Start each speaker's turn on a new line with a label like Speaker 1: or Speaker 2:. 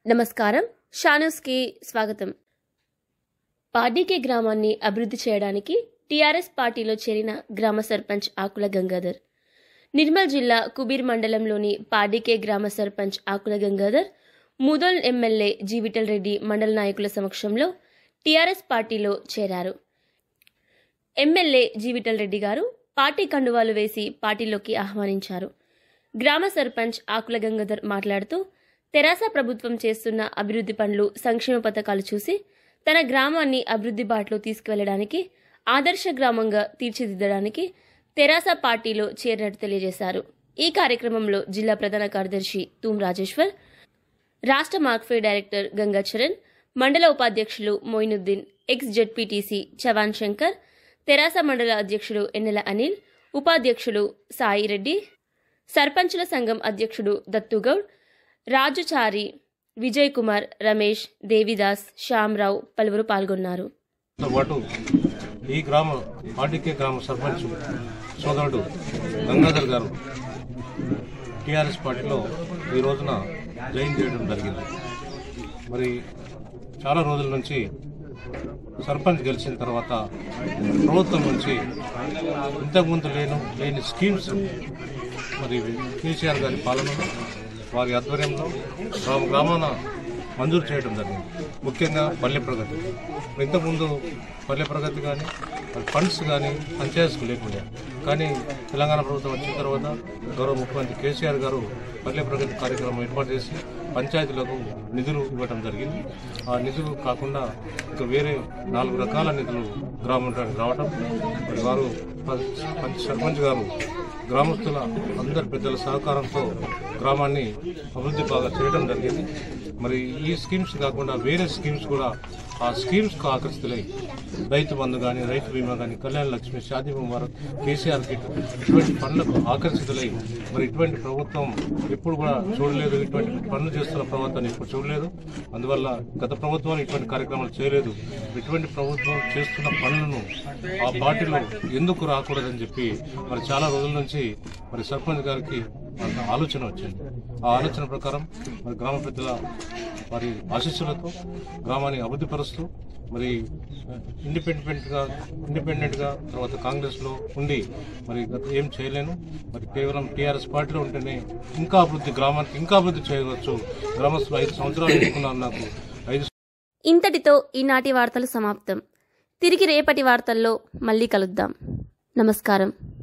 Speaker 1: నమస్కారం షానూస్కి స్వాగతం పార్డీకే గ్రామాన్ని అభివృద్ధి చేయడానికి టీఆర్ఎస్ పార్టీలో చేరిన గ్రామ సర్పంచ్ ఆకుల గంగాధర్ నిర్మల్ జిల్లా కుబీర్ మండలంలోని పార్డీకే గ్రామ సర్పంచ్ ఆకుల గంగాధర్ ముదోల్ ఎమ్మెల్యే జీవిటల్ రెడ్డి మండల నాయకుల సమక్షంలో టీఆర్ఎస్ పార్టీలో చేరారు ఎమ్మెల్యే జీవిటల్ రెడ్డి గారు పార్టీ కండువాలు వేసి పార్టీలోకి ఆహ్వానించారు గ్రామ సర్పంచ్ ఆకుల గంగాధర్ మాట్లాడుతూ తెరాస ప్రభుత్వం చేస్తున్న అభివృద్ధి పనులు సంక్షేమ పథకాలు చూసి తన గ్రామాన్ని అభివృద్ధి బాటలో తీసుకువెళ్లడానికి ఆదర్శ గ్రామంగా తీర్చిదిద్దడానికి తెరాస పార్టీలో చేరినట్టు తెలియజేశారు ఈ కార్యక్రమంలో జిల్లా ప్రధాన కార్యదర్శి తూమ్ రాజేశ్వర్ రాష్ట్ర మార్క్ఫే డైరెక్టర్ గంగా చరణ్ మండల ఉపాధ్యక్షులు మొయినుద్దీన్ ఎక్స్ జెడ్పీటీసీ చవాన్ శంకర్ తెరాస మండల అధ్యక్షుడు ఎన్నెల అనిల్ ఉపాధ్యక్షులు సాయి రెడ్డి సర్పంచుల సంఘం అధ్యక్షుడు దత్తుగౌడ్ రాజుచారి విజయ్ కుమార్ రమేష్ దేవిదాస్ శ్యామరావు పలువురు పాల్గొన్నారు
Speaker 2: తో పాటు ఈ గ్రామ ఆర్డీకే గ్రామ సర్పంచ్ సోదరుడు గంగాధర్ గారు టీఆర్ఎస్ పార్టీలో ఈ రోజున జాయిన్ చేయడం జరిగింది మరి చాలా రోజుల నుంచి సర్పంచ్ గెలిచిన తర్వాత ప్రభుత్వం నుంచి ఇంతకుముందు లేను లేని స్కీమ్స్ మరి కేసీఆర్ గారి పాలనలో వారి ఆధ్వర్యంలో గ్రామ గ్రామాన మంజూరు చేయడం జరిగింది ముఖ్యంగా పల్లె ప్రగతి ఇంతకుముందు పల్లె ప్రగతి కానీ మరి ఫండ్స్ కానీ పంచాయత్స్కు లేకుండా కానీ తెలంగాణ ప్రభుత్వం వచ్చిన తర్వాత గౌరవ ముఖ్యమంత్రి కేసీఆర్ గారు పల్లె ప్రగతి కార్యక్రమం ఏర్పాటు చేసి పంచాయతీలకు నిధులు ఇవ్వడం జరిగింది ఆ నిధులు కాకుండా ఇంకా వేరే నాలుగు రకాల నిధులు గ్రామానికి రావడం మరి వారు ప- పంచ సర్పంచ్ గారు గ్రామస్తుల అందరి పెద్దల సహకారంతో గ్రామాన్ని అభివృద్ధి బాగా చేయడం జరిగింది మరి ఈ స్కీమ్స్ కాకుండా వేరే స్కీమ్స్ కూడా ఆ స్కీమ్స్కు ఆకర్షితులై రైతు బంధు కానీ రైతు బీమా కానీ కళ్యాణ లక్ష్మి షాదీ ముబారక్ కేసీఆర్ కిట్ ఇటువంటి పనులకు ఆకర్షితులై మరి ఇటువంటి ప్రభుత్వం ఎప్పుడు కూడా చూడలేదు ఇటువంటి పనులు చేస్తున్న ప్రభుత్వాన్ని ఎప్పుడు చూడలేదు అందువల్ల గత ప్రభుత్వం ఇటువంటి కార్యక్రమాలు చేయలేదు ఇటువంటి ప్రభుత్వం చేస్తున్న పనులను ఆ పార్టీలో ఎందుకు రాకూడదని చెప్పి మరి చాలా రోజుల నుంచి మరి సర్పంచ్ గారికి అంత ఆలోచన వచ్చింది ఆ ఆలోచన ప్రకారం మరి గ్రామ పెద్దల వారి ఆశీస్సులతో గ్రామాన్ని అభివృద్ధి పరుస్తూ మరి ఇండిపెండెంట్ గా ఇండిపెండెంట్ గా తర్వాత కాంగ్రెస్ లో ఉండి మరి గత ఏం చేయలేను మరి కేవలం టీఆర్ఎస్ పార్టీలో ఉంటేనే ఇంకా అభివృద్ధి గ్రామానికి ఇంకా అభివృద్ధి చేయవచ్చు గ్రామస్తులు ఐదు సంవత్సరాలు ఎన్నుకున్నారు నాకు ఐదు
Speaker 1: ఇంతటితో ఈనాటి వార్తలు సమాప్తం తిరిగి రేపటి వార్తల్లో మళ్ళీ కలుద్దాం నమస్కారం